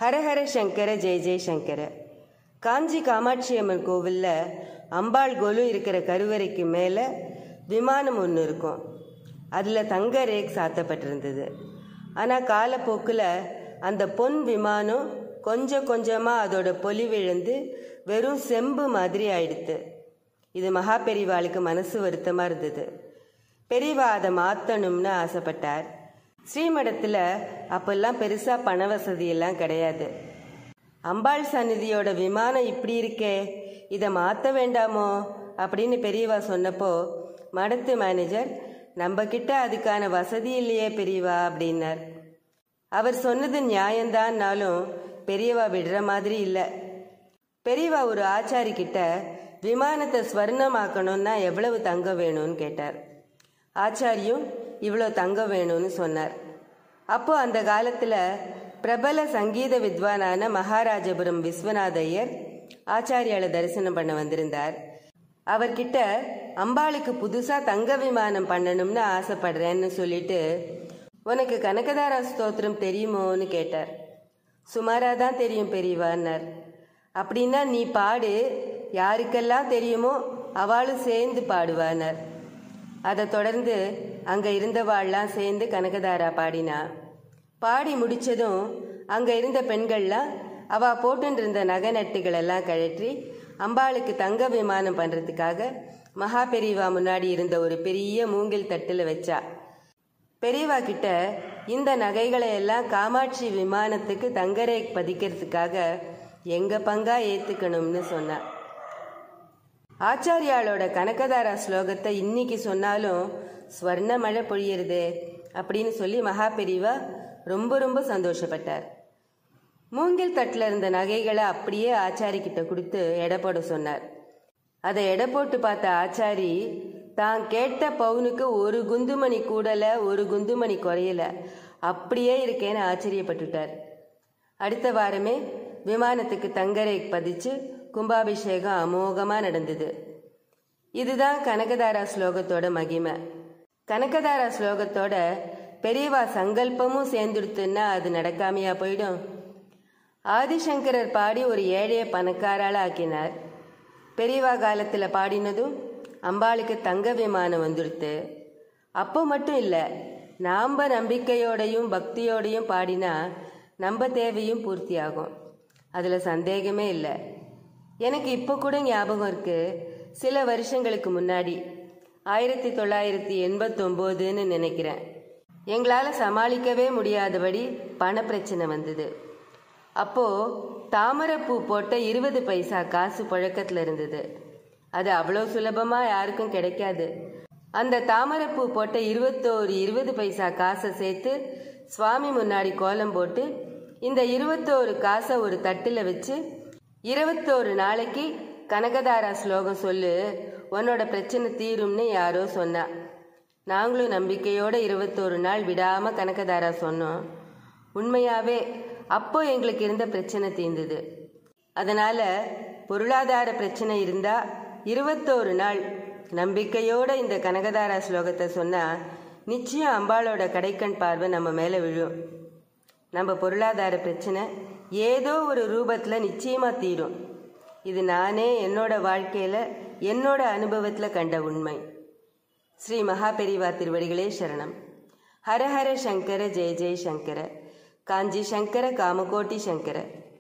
ஹரஹர சங்கர ஜெய ஜெய சங்கர காஞ்சி காமாட்சி அம்மன் கோவிலில் அம்பாள் கோலு இருக்கிற கருவறைக்கு மேலே விமானம் ஒன்று இருக்கும் அதில் தங்க ரேக் சாத்தப்பட்டிருந்தது ஆனால் காலப்போக்கில் அந்த பொன் விமானம் கொஞ்சம் கொஞ்சமாக அதோட பொலிவிழந்து வெறும் செம்பு மாதிரி ஆயிடுத்து இது மகா பெரிவாளுக்கு மனசு வருத்தமாக இருந்தது பெரியவா அதை மாற்றணும்னு ஆசைப்பட்டார் ஸ்ரீமடத்தில் அப்பெல்லாம் பெருசாக பண வசதியெல்லாம் கிடையாது அம்பாள் சந்நிதியோட விமானம் இப்படி இருக்கே இதை மாற்ற வேண்டாமோ அப்படின்னு பெரியவா சொன்னப்போ மடத்து மேனேஜர் நம்ம கிட்ட அதுக்கான வசதி இல்லையே பெரியவா அப்படின்னார் அவர் சொன்னது நியாயம்தான்னாலும் பெரியவா விடுற மாதிரி இல்லை பெரியவா ஒரு ஆச்சாரி கிட்ட விமானத்தை ஸ்வர்ணமாக்கணும்னா எவ்வளவு தங்கம் வேணும்னு கேட்டார் ஆச்சாரியும் இவ்வளோ தங்கம் வேணும்னு சொன்னார் அப்போ அந்த காலத்தில் பிரபல சங்கீத வித்வானான மகாராஜபுரம் விஸ்வநாத ஐயர் ஆச்சாரியால தரிசனம் பண்ண வந்திருந்தார் அவர்கிட்ட அம்பாளுக்கு புதுசாக தங்க விமானம் பண்ணணும்னு ஆசைப்படுறேன்னு சொல்லிட்டு உனக்கு கனகதாரா ஸ்தோத்திரம் தெரியுமோன்னு கேட்டார் சுமாராக தான் தெரியும் பெரியவான்னார் அப்படின்னா நீ பாடு யாருக்கெல்லாம் தெரியுமோ அவளும் சேர்ந்து பாடுவானார் அதை தொடர்ந்து அங்கே இருந்தவாள்லாம் சேர்ந்து கனகதாரா பாடினா பாடி முடிச்சதும் அங்கே இருந்த பெண்கள்லாம் அவ போட்டுட்டு இருந்த நகை நட்டுகள் எல்லாம் கழற்றி அம்பாளுக்கு தங்க விமானம் பண்ணுறதுக்காக மகா பெரியவா முன்னாடி இருந்த ஒரு பெரிய மூங்கில் தட்டில் வச்சா பெரியவா கிட்ட இந்த நகைகளை எல்லாம் காமாட்சி விமானத்துக்கு தங்கரே பதிக்கிறதுக்காக எங்க பங்கா ஏத்துக்கணும்னு சொன்னா ஆச்சாரியாளோட கனகதாரா ஸ்லோகத்தை இன்னைக்கு சொன்னாலும் ஸ்வர்ண மழை பொழியறது அப்படின்னு சொல்லி மகா பெரியவா ரொம்ப ரொம்ப சந்தோஷப்பட்டார் மூங்கில் தட்டில் இருந்த நகைகளை அப்படியே ஆச்சாரி கிட்ட கொடுத்து எடை போட சொன்னார் அதை எடை போட்டு பார்த்த ஆச்சாரி தான் கேட்ட பவுனுக்கு ஒரு குந்துமணி கூடல ஒரு குந்துமணி குறையல அப்படியே இருக்கேன்னு ஆச்சரியப்பட்டுட்டார் அடுத்த வாரமே விமானத்துக்கு தங்கரை பதிச்சு கும்பாபிஷேகம் அமோகமாக நடந்தது இதுதான் கனகதாரா ஸ்லோகத்தோட மகிமை கனகதாரா ஸ்லோகத்தோட பெரியவா சங்கல்பமும் சேர்ந்துடுத்துன்னா அது நடக்காமையா போயிடும் ஆதிசங்கரர் பாடி ஒரு ஏழைய பணக்காரால ஆக்கினார் பெரியவா காலத்தில் பாடினதும் அம்பாளுக்கு தங்க விமானம் வந்துடுத்து அப்போ மட்டும் இல்லை நாம் நம்பிக்கையோடையும் பக்தியோடையும் பாடினா நம்ம தேவையும் பூர்த்தியாகும் அதில் சந்தேகமே இல்லை எனக்கு இப்போ கூட ஞாபகம் இருக்கு சில வருஷங்களுக்கு முன்னாடி ஆயிரத்தி தொள்ளாயிரத்தி எண்பத்தொம்போதுன்னு நினைக்கிறேன் எங்களால் சமாளிக்கவே முடியாதபடி பண பிரச்சனை வந்தது அப்போது தாமரைப்பூ போட்ட இருபது பைசா காசு புழக்கத்தில் இருந்தது அது அவ்வளோ சுலபமாக யாருக்கும் கிடைக்காது அந்த தாமரைப்பூ போட்ட இருபத்தோரு இருபது பைசா காசை சேர்த்து சுவாமி முன்னாடி கோலம் போட்டு இந்த இருபத்தோரு காசை ஒரு தட்டில் வச்சு இருபத்தோரு நாளைக்கு கனகதாரா ஸ்லோகம் சொல்லு உன்னோட பிரச்சனை தீரும்னு யாரோ சொன்னா நாங்களும் நம்பிக்கையோட இருபத்தோரு நாள் விடாம கனகதாரா சொன்னோம் உண்மையாவே அப்போ எங்களுக்கு இருந்த பிரச்சனை தீர்ந்தது அதனால பொருளாதார பிரச்சனை இருந்தா இருபத்தோரு நாள் நம்பிக்கையோட இந்த கனகதாரா ஸ்லோகத்தை சொன்னா நிச்சயம் அம்பாளோட கடைக்கண் பார்வை நம்ம மேலே விழும் நம்ம பொருளாதார பிரச்சனை ஏதோ ஒரு ரூபத்தில் நிச்சயமாக தீரும் இது நானே என்னோட வாழ்க்கையில் என்னோட அனுபவத்தில் கண்ட உண்மை ஸ்ரீ மகாபெரிவா திருவடிகளே சரணம் ஹரஹர சங்கர ஜெய ஜெய சங்கர காஞ்சி சங்கர காமகோட்டி சங்கர